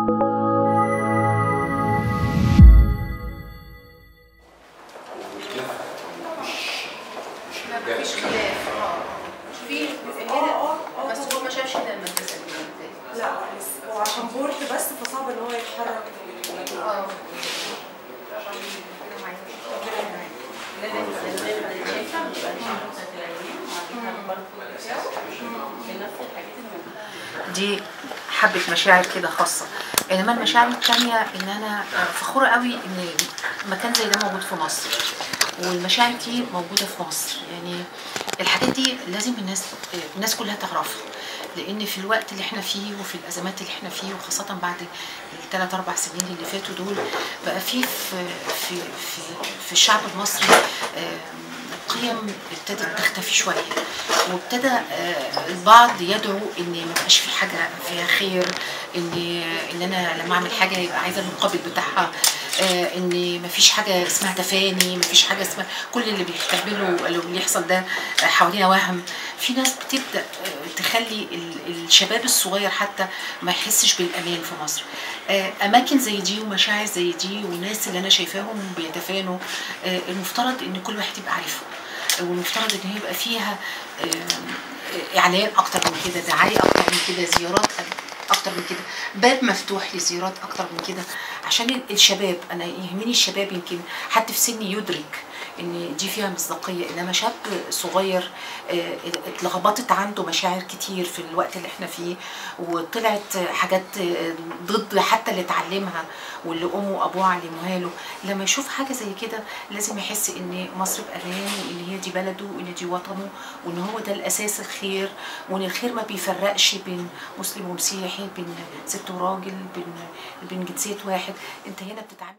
ما فيش خلاف اه في جزئيه بس هو ما شافش ده المدرسه دي لا لسه هو عشان بورد بس فصعب ان هو يتحرك اه دي حبة مشاعر كده خاصة انما المشاعر التانية ان انا فخورة قوي ان مكان زي ده موجود في مصر والمشاعر دي موجودة في مصر يعني الحاجات دي لازم الناس الناس كلها تعرفها لان في الوقت اللي احنا فيه وفي الازمات اللي احنا فيه وخاصة بعد الثلاث اربع سنين اللي فاتوا دول بقى في في في في, في الشعب المصري آم، قيم ابتدت تختفي شويه وابتدى آه، البعض يدعو ان ما يبقاش في حاجه فيها خير ان ان انا لما اعمل حاجه يبقى عايزه المقابل بتاعها آه، ان ما فيش حاجه اسمها تفاني ما فيش حاجه اسمها كل اللي بيستقبله اللي بيحصل ده آه، حوالينا وهم في ناس بتبدا آه، تخلي ال- الشباب الصغير حتى ما يحسش بالامان في مصر آه، اماكن زي دي ومشاعر زي دي والناس اللي انا شايفاهم بيتفانوا آه، المفترض ان كل واحد يبقى عارفه والمفترض ان هي يبقى فيها آه، اعلان اكتر من كده دعايه اكتر من كده زيارات اكتر من كده باب مفتوح لزيارات اكتر من كده عشان الشباب انا يهمني الشباب يمكن حد في سني يدرك ان دي فيها مصداقيه انما شاب صغير آه، اتلخبطت عنده مشاعر كتير في الوقت اللي احنا فيه وطلعت حاجات آه، ضد حتى اللي اتعلمها واللي امه وابوه علموها له لما يشوف حاجه زي كده لازم يحس ان مصر بامان وان هي دي بلده وان دي وطنه وان هو ده الاساس الخير وان الخير ما بيفرقش بين مسلم ومسيحي بين ست وراجل بين بين جنسيه واحد انت هنا بتتعامل